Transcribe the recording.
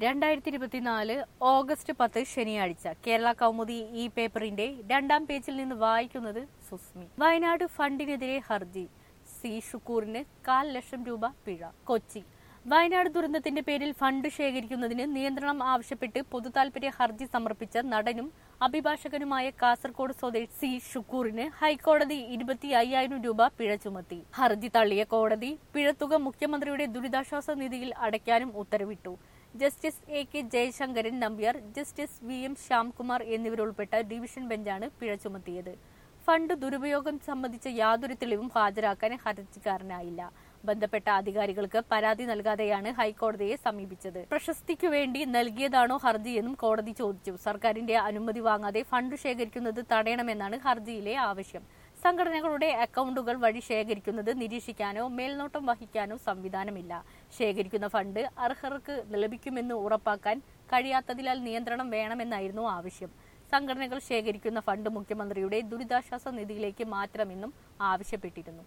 രണ്ടായിരത്തി ഇരുപത്തിനാല് ഓഗസ്റ്റ് പത്ത് ശനിയാഴ്ച കേരള കൗമുദി ഈ പേപ്പറിന്റെ രണ്ടാം പേജിൽ നിന്ന് വായിക്കുന്നത് സുസ്മി വയനാട് ഫണ്ടിനെതിരെ ഹർജി സി ഷുക്കൂറിന് കാൽ ലക്ഷം രൂപ പിഴ കൊച്ചി വയനാട് ദുരന്തത്തിന്റെ പേരിൽ ഫണ്ട് ശേഖരിക്കുന്നതിന് നിയന്ത്രണം ആവശ്യപ്പെട്ട് പൊതുതാൽപര്യ ഹർജി സമർപ്പിച്ച നടനും അഭിഭാഷകനുമായ കാസർഗോഡ് സ്വദേശി സി ഷുക്കൂറിന് ഹൈക്കോടതി ഇരുപത്തി അയ്യായിരം രൂപ പിഴ ചുമത്തി ഹർജി തള്ളിയ കോടതി പിഴത്തുക മുഖ്യമന്ത്രിയുടെ ദുരിതാശ്വാസ നിധിയിൽ അടയ്ക്കാനും ഉത്തരവിട്ടു justice A K Jayasankaran Nambiar justice V M Shyamkumar എന്നിവരുൾപ്പെട്ട ഡിവിഷൻ ബെഞ്ചാണ് പിഴ ചുമത്തിയത് ഫണ്ട് ദുരുപയോഗം സംബന്ധിച്ച യാതൊരു തെളിവും ഹാജരാക്കാൻ ഹർജിക്കാരനായില്ല ബന്ധപ്പെട്ട അധികാരികൾക്ക് പരാതി നൽകാതെയാണ് ഹൈക്കോടതിയെ സമീപിച്ചത് പ്രശസ്തിക്കു വേണ്ടി നൽകിയതാണോ ഹർജിയെന്നും കോടതി ചോദിച്ചു സർക്കാരിന്റെ അനുമതി വാങ്ങാതെ ഫണ്ട് ശേഖരിക്കുന്നത് തടയണമെന്നാണ് ഹർജിയിലെ ആവശ്യം സംഘടനകളുടെ അക്കൗണ്ടുകൾ വഴി ശേഖരിക്കുന്നത് നിരീക്ഷിക്കാനോ മേൽനോട്ടം വഹിക്കാനോ സംവിധാനമില്ല ശേഖരിക്കുന്ന ഫണ്ട് അർഹർക്ക് ലഭിക്കുമെന്ന് ഉറപ്പാക്കാൻ കഴിയാത്തതിനാൽ നിയന്ത്രണം വേണമെന്നായിരുന്നു ആവശ്യം സംഘടനകൾ ശേഖരിക്കുന്ന ഫണ്ട് മുഖ്യമന്ത്രിയുടെ ദുരിതാശ്വാസ നിധിയിലേക്ക് മാറ്റണമെന്നും ആവശ്യപ്പെട്ടിരുന്നു